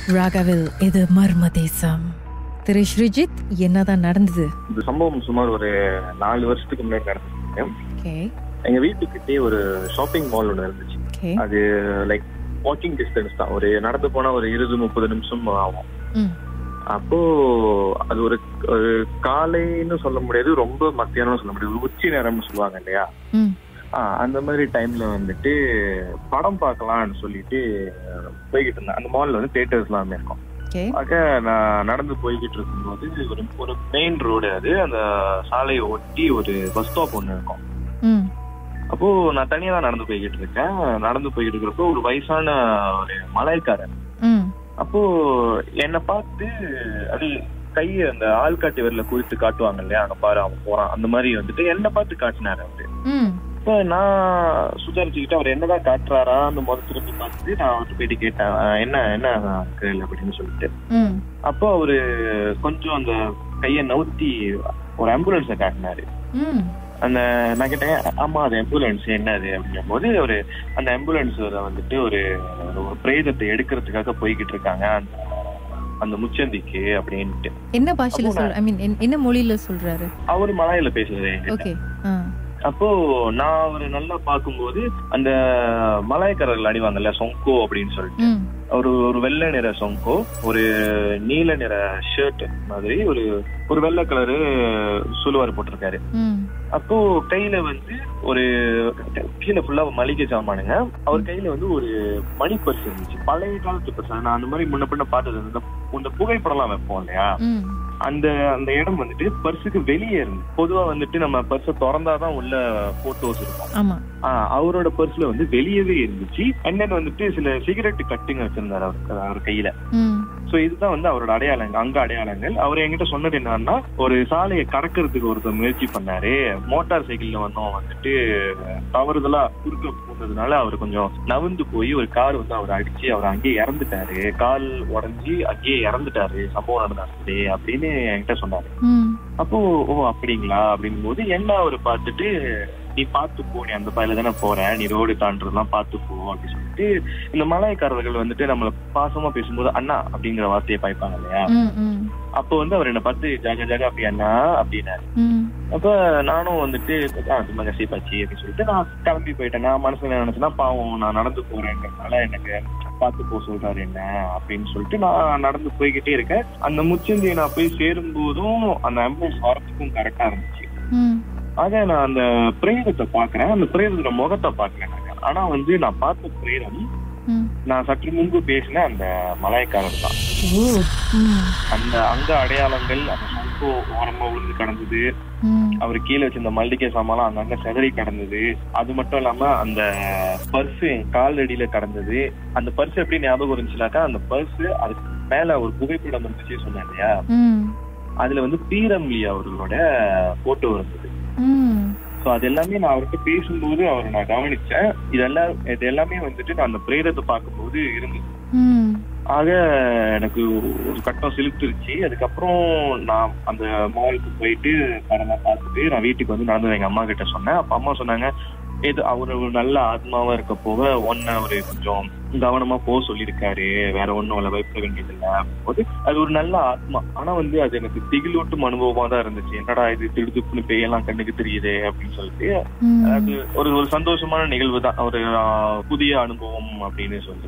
ராகவில் இது மர்ம தேசம் திரு ஸ்ரீஜித் என்னதான் நடந்தது இந்த சம்பவம் சுமார் ஒரு நாலு வருஷத்துக்கு முன்னாடி நடந்துச்சு ஓகே எங்க வீட்டுக்கிட்டே ஒரு ஷாப்பிங் மால் ஒன்று இருந்துச்சு ஓகே அது லைக் வாக்கிங் டிஸ்டன்ஸ் தான் ஒரு நடந்து போனா ஒரு இருபது முப்பது நிமிஷம் ஆகும் ம் அப்போ அது ஒரு ஒரு காலைன்னு சொல்ல முடியாது ரொம்ப மத்தியானம் சொல்ல முடியாது ஒரு உச்சி நேரம்னு சொல்லுவாங்க இல்லையா ம் ஆஹ் அந்த மாதிரி டைம்ல வந்துட்டு படம் பார்க்கலாம்னு சொல்லிட்டு போய்கிட்டு இருந்தேன் அந்த மால்ல வந்து தேட்டர்ஸ் எல்லாமே இருக்கும் ஓகே ஆக நான் நடந்து போய்கிட்டு இருக்கும்போது ஒரு ஒரு மெயின் ரோடு அது அந்த சாலையை ஒட்டி ஒரு பஸ் ஸ்டாப் ஒன்று இருக்கும் ம் அப்போ நான் தனியா தான் நடந்து போய்கிட்டு இருக்கேன் நடந்து போய்கிட்டு இருக்கிறப்போ ஒரு வயசான ஒரு மலாய்க்காரன் ம் அப்போ என்னை பார்த்து அது கையை அந்த ஆள்காட்டி விரல குறித்து காட்டுவாங்க இல்லையா அங்க பாரு அவன் போறான் அந்த மாதிரி வந்துட்டு என்னை பார்த்து காட்டினாரு அவரு ம் இப்போ நான் சுதாரிச்சுக்கிட்டு அவர் என்னதான் காட்டுறாரா அந்த முதல் திரும்பி பார்த்துட்டு நான் அவர்கிட்ட போயிட்டு கேட்டேன் "அஹ் என்ன என்ன அங்கிள் அப்படின்னு சொல்லிட்டு ம் அப்போ அவரு கொஞ்சம் அந்த கையை நவுத்தி ஒரு ஆம்புலன்ஸை காட்டினாரு ம் அந்த நான் கேட்டேன் ஆமா அது ஆம்புலன்ஸ் என்னது அப்படிங்கும் போது ஒரு அந்த ஆம்புலன்ஸ் வந்துட்டு ஒரு ஒரு பிரேதத்தை எடுக்கிறதுக்காக போய்கிட்டு இருக்காங்க அந்த அந்த முச்சந்திக்கு அப்படின்ட்டு என்ன பாஷையில அப்போ சொல் ஐ மீன் என்ன மொழியில சொல்றாரு அவரு மலையில பேசுறது என்கிட்ட. ஓகே ஆ அப்போ நான் அவரு நல்லா பார்க்கும்போது அந்த மலாய்க்காரர்கள் அணிவாங்கல்ல சொங்கோ அப்படின்னு சொல்லிட்டு ம் ஒரு ஒரு வெள்ளை நிற சொங்கோ ஒரு நீல நிற ஷர்ட் மாதிரி ஒரு ஒரு வெள்ளை கலரு சுழுவார் போட்டிருக்காரு ம் அப்போ கையில வந்து ஒரு கீழே ஃபுல்லா மளிகை சாமானுங்க அவர் கையில வந்து ஒரு மணி பர்ஸ் இருந்துச்சு பழைய காலத்து பர்ஸ் நான் அந்த மாதிரி முன்ன பின்ன பார்த்தது இந்த இந்த புகைப்படம்லாம் வைப்போம் இல்லையா ம் அந்த அந்த இடம் வந்துட்டு பர்ஸுக்கு வெளியே இருந்து பொதுவா வந்துட்டு நம்ம பர்ஸை திறந்தாதான் உள்ள போட்டோஸ் இருக்கும் ஆமா ஆஹ் அவரோட பர்ஸ்ல வந்து வெளியவே இருந்துச்சு அண்ட் தென் வந்துட்டு சில சிகரெட் கட்டுங்க வச்சிருந்தாரு அவர் அவர் கையில ம் சோ இதுதான் வந்து அவரோட அடையாளங்கள் அங்க அடையாளங்கள் அவர் என்கிட்ட சொன்னது என்னன்னா ஒரு சாலையை கடக்கிறதுக்கு ஒருத்தர் முயற்சி பண்ணாரு மோட்டார் சைக்கிள்ல வந்தோம் வந்துட்டு தவறுதலா குறுக்க போனதுனால அவர் கொஞ்சம் நவுந்து போய் ஒரு கார் வந்து அவர் அடிச்சு அவர் அங்கேயே இறந்துட்டாரு கால் உடைஞ்சி அங்கேயே இறந்துட்டாரு சம்பவம் நடந்தாரு அப்படின்னு என்கிட்ட சொன்னாரு ம் அப்போ ஓ அப்படிங்களா அப்படிங்கும் போது என்ன அவர் பார்த்துட்டு நீ பார்த்து போ நீ அந்த பாயில தானே போற நீ ரோடு தாண்டதெல்லாம் பார்த்து போ அப்படின்னு சொல்லிட்டு இந்த மலாய்க்காரர்கள் வந்துட்டு நம்மள பாசமா பேசும்போது அண்ணா அப்படிங்கிற வார்த்தையை பாய்ப்பாங்க இல்லையா ம் ம் அப்போ வந்து அவர் என்ன பார்த்து ஜாக ஜாக அப்படி அண்ணா அப்படின்னாரு ம் அப்ப நானும் வந்துட்டு ஆ சும்மா கசிப்பாச்சு அப்படின்னு சொல்லிட்டு நான் கிளம்பி போயிட்டேன் நான் மனசுல என்ன நினைச்சேன்னா பாவம் நான் நடந்து போறேங்கிறதுனால எனக்கு பார்த்து போக சொல்றாரு என்ன அப்படின்னு சொல்லிட்டு நான் நடந்து போய்கிட்டே இருக்கேன் அந்த முச்சந்தியை நான் போய் சேரும் போதும் அந்த ஆம்புலன்ஸ் வரத்துக்கும் கரெக்டா இருந்துச்சு ம் ஆக நான் அந்த பிரேதத்தை பாக்குறேன் அந்த பிரேதத்தோட முகத்தை பாக்கல நாங்க ஆனா வந்து நான் பார்த்த பிரேதம் ம் நான் சற்று முன்பு பேசின அந்த மலாய்க்காரர் தான் ஓ ம் அந்த அங்க அடையாளங்கள் அந்த சொம்பு ஓரமா விழுந்து கிடந்தது ம் அவர் கீழே வச்சிருந்த மல்லிகை சாமான்லாம் அங்கங்க செதறி கிடந்தது அது மட்டும் இல்லாம அந்த பர்ஸ் என் கால் அடியில கிடந்தது அந்த பர்ஸ் எப்படி ஞாபகம் இருந்துச்சுனாக்கா அந்த பர்ஸ் அதுக்கு மேல ஒரு புகைப்படம் இருந்துச்சு சொன்னேன் இல்லையா ம் அதுல வந்து பீரம்லி அவர்களோட போட்டோ இருந்தது ம் சோ அது எல்லாமே நான் அவர்கிட்ட பேசும்போது அவரை நான் கவனிச்சேன் இதெல்லாம் இது எல்லாமே வந்துட்டு நான் அந்த பிரேதத்தை பார்க்கும்போது இருந்துச்சு ம் ஆக எனக்கு ஒரு கட்டம் செலுத்துருச்சு அதுக்கப்புறம் நான் அந்த மாலுக்கு போயிட்டு படம்லாம் பார்த்துட்டு நான் வீட்டுக்கு வந்து நடந்து எங்க அம்மா கிட்ட சொன்னேன் அப்ப அம்மா சொன்னாங்க இது அவர் ஒரு நல்ல ஆத்மாவா இருக்க போக ஒன்ன அவரு கொஞ்சம் கவனமா போக சொல்லியிருக்காரு வேற ஒண்ணும் அவளை பயப்பட வேண்டியது இல்லை போது அது ஒரு நல்ல ஆத்மா ஆனா வந்து அது எனக்கு திகிலூட்டும் அனுபவமா தான் இருந்துச்சு என்னடா இது திடுதுப்புன்னு பேயெல்லாம் கண்ணுக்கு தெரியுது அப்படின்னு சொல்லிட்டு ம் அது ஒரு ஒரு சந்தோஷமான நிகழ்வு தான் ஒரு ஆஹ், புதிய அனுபவம் அப்படின்னு சொல்லி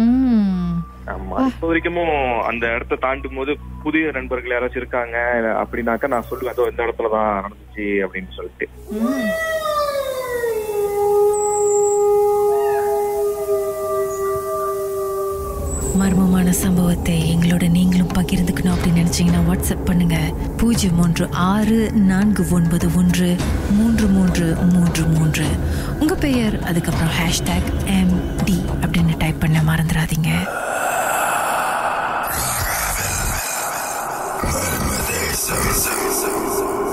ம் ஆமா இப்போ வரைக்கும் அந்த இடத்த தாண்டும் போது புதிய நண்பர்கள் யாராச்சும் இருக்காங்க அப்படின்னாக்கா நான் சொல்லுவேன் அதோ இந்த இடத்துல தான் நடந்துச்சு அப்படின்னு சொல்லிட்டு ம் மர்மமான சம்பவத்தை எங்களோட நீங்களும் பகிர்ந்துக்கணும் அப்படின்னு நினைச்சீங்கன்னா வாட்ஸ்அப் பண்ணுங்க பூஜ்ஜியம் ஒன்று ஆறு நான்கு ஒன்பது ஒன்று மூன்று மூன்று மூன்று மூன்று உங்க பெயர் அதுக்கப்புறம் ஹேஷ்டேக் எம் டி அப்படின்னு டைப் பண்ண மறந்துடாதீங்க Seven, seven, seven, seven.